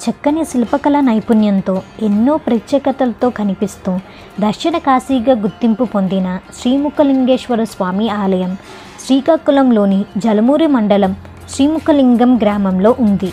చక్కని శిల్పకళా నైపుణ్యంతో ఎన్నో ప్రత్యేకతలతో కనిపిస్తూ దక్షిణ కాశీగా గుర్తింపు పొందిన శ్రీముఖలింగేశ్వర స్వామి ఆలయం శ్రీకాకుళంలోని జలమూరి మండలం శ్రీముఖలింగం గ్రామంలో ఉంది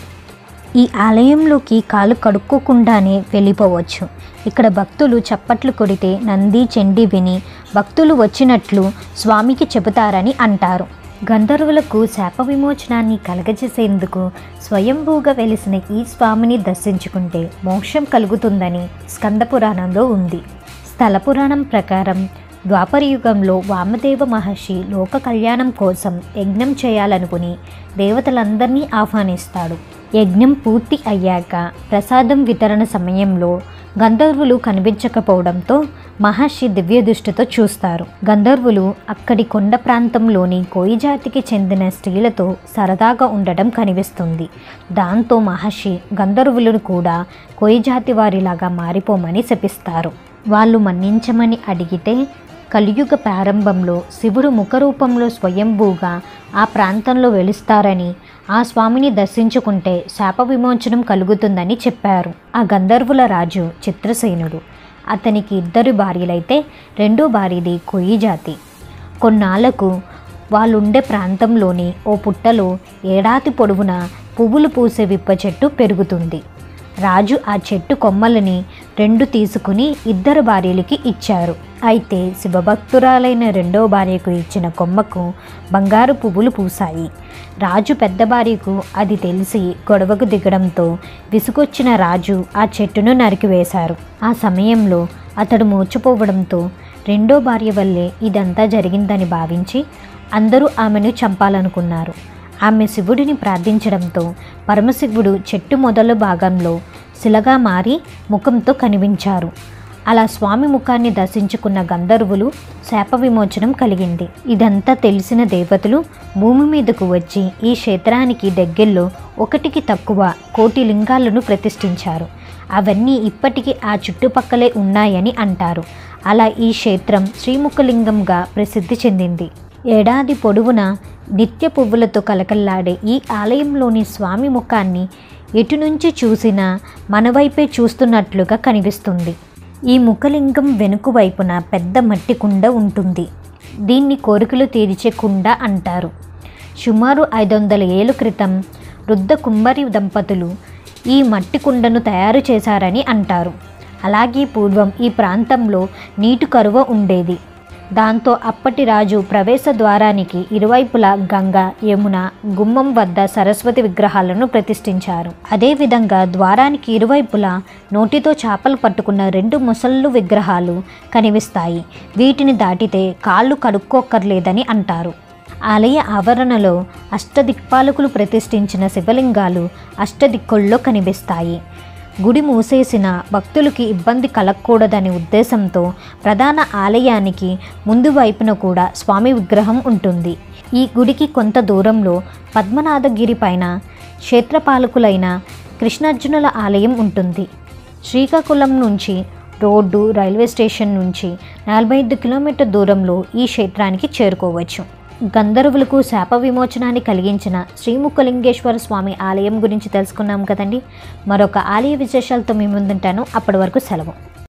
ఈ ఆలయంలోకి కాలు కడుక్కోకుండానే వెళ్ళిపోవచ్చు ఇక్కడ భక్తులు చప్పట్లు కొడితే నంది చెండి విని భక్తులు వచ్చినట్లు స్వామికి చెబుతారని అంటారు గంధర్వులకు శాప విమోచనాన్ని కలగజేసేందుకు స్వయంభూగా వెలిసిన ఈ స్వామిని దర్శించుకుంటే మోక్షం కలుగుతుందని స్కంద పురాణంలో ఉంది స్థల పురాణం ప్రకారం ద్వాపర యుగంలో వామదేవ మహర్షి లోక కళ్యాణం కోసం యజ్ఞం చేయాలనుకుని దేవతలందరినీ ఆహ్వానిస్తాడు యజ్ఞం పూర్తి అయ్యాక ప్రసాదం వితరణ సమయంలో గంధర్వులు కనిపించకపోవడంతో మహర్షి దివ్య దృష్టితో చూస్తారు గంధర్వులు అక్కడి కొండ ప్రాంతంలోని కోయి జాతికి చెందిన స్త్రీలతో సరదాగా ఉండటం కనిపిస్తుంది దాంతో మహర్షి గంధర్వులను కూడా కోయి జాతి వారిలాగా మారిపోమని శపిస్తారు వాళ్ళు మన్నించమని అడిగితే కలియుగ ప్రారంభంలో శివుడు ముఖరూపంలో స్వయంభూగా ఆ ప్రాంతంలో వెలుస్తారని ఆ స్వామిని దర్శించుకుంటే శాప విమోచనం కలుగుతుందని చెప్పారు ఆ గంధర్వుల రాజు చిత్రసేనుడు అతనికి ఇద్దరు భార్యలైతే రెండో భార్యది కొయ్యి జాతి కొన్నాళ్లకు వాళ్ళుండే ప్రాంతంలోని ఓ పుట్టలో ఏడాది పొడవునా పువ్వులు పూసే విప్ప చెట్టు పెరుగుతుంది రాజు ఆ చెట్టు కొమ్మలని రెండు తీసుకుని ఇద్దరు భార్యలకి ఇచ్చారు అయితే శివభక్తురాలైన రెండో భార్యకు ఇచ్చిన కొమ్మకు బంగారు పువ్వులు పూసాయి రాజు పెద్ద భార్యకు అది తెలిసి గొడవకు దిగడంతో విసుగొచ్చిన రాజు ఆ చెట్టును నరికివేశారు ఆ సమయంలో అతడు మూర్చిపోవడంతో రెండో భార్య వల్లే ఇదంతా జరిగిందని భావించి అందరూ ఆమెను చంపాలనుకున్నారు ఆమె శివుడిని ప్రార్థించడంతో పరమశివుడు చెట్టు మొదల భాగంలో శిలగా మారి ముఖంతో కనిపించారు అలా స్వామి ముఖాన్ని దర్శించుకున్న గంధర్వులు శాప విమోచనం కలిగింది ఇదంతా తెలిసిన దేవతలు భూమి మీదకు వచ్చి ఈ క్షేత్రానికి దగ్గరలో ఒకటికి తక్కువ కోటి లింగాలను ప్రతిష్ఠించారు అవన్నీ ఇప్పటికీ ఆ చుట్టుపక్కలే ఉన్నాయని అంటారు అలా ఈ క్షేత్రం శ్రీముఖలింగంగా ప్రసిద్ధి చెందింది ఏడాది పొడవునా నిత్య పువ్వులతో కలకల్లాడే ఈ ఆలయంలోని స్వామి ముఖాన్ని ఎటు నుంచి చూసినా మన వైపే చూస్తున్నట్లుగా కనిపిస్తుంది ఈ ముఖలింగం వెనుక వైపున పెద్ద మట్టి కుండ ఉంటుంది దీన్ని కోరికలు తీర్చే కుండ అంటారు సుమారు ఐదు వందల ఏళ్ళ క్రితం వృద్ధ కుమ్మరి దంపతులు ఈ మట్టి కుండను తయారు చేశారని అంటారు అలాగే పూర్వం ఈ ప్రాంతంలో నీటి కరువ ఉండేది దాంతో అప్పటి రాజు ప్రవేశ ద్వారానికి ఇరువైపులా గంగ యమున గుమ్మం వద్ద సరస్వతి విగ్రహాలను ప్రతిష్ఠించారు అదేవిధంగా ద్వారానికి ఇరువైపులా నోటితో చేపలు పట్టుకున్న రెండు ముసళ్ళు విగ్రహాలు కనిపిస్తాయి వీటిని దాటితే కాళ్ళు కడుక్కోక్కర్లేదని అంటారు ఆలయ ఆవరణలో అష్టదిక్పాలకులు ప్రతిష్ఠించిన శివలింగాలు అష్టదిక్కుల్లో కనిపిస్తాయి గుడి మూసేసిన భక్తులకి ఇబ్బంది కలగకూడదనే ఉద్దేశంతో ప్రధాన ఆలయానికి ముందు వైపున కూడా స్వామి విగ్రహం ఉంటుంది ఈ గుడికి కొంత దూరంలో పద్మనాథగిరి పైన క్షేత్రపాలకులైన కృష్ణార్జునుల ఆలయం ఉంటుంది శ్రీకాకుళం నుంచి రోడ్డు రైల్వే స్టేషన్ నుంచి నలభై ఐదు కిలోమీటర్ దూరంలో ఈ క్షేత్రానికి చేరుకోవచ్చు గంధర్వులకు శాప విమోచనాన్ని కలిగించిన శ్రీముఖలింగేశ్వర స్వామి ఆలయం గురించి తెలుసుకున్నాం కదండి మరొక ఆలయ విశేషాలతో మీ ముందుంటాను అప్పటి వరకు సెలవు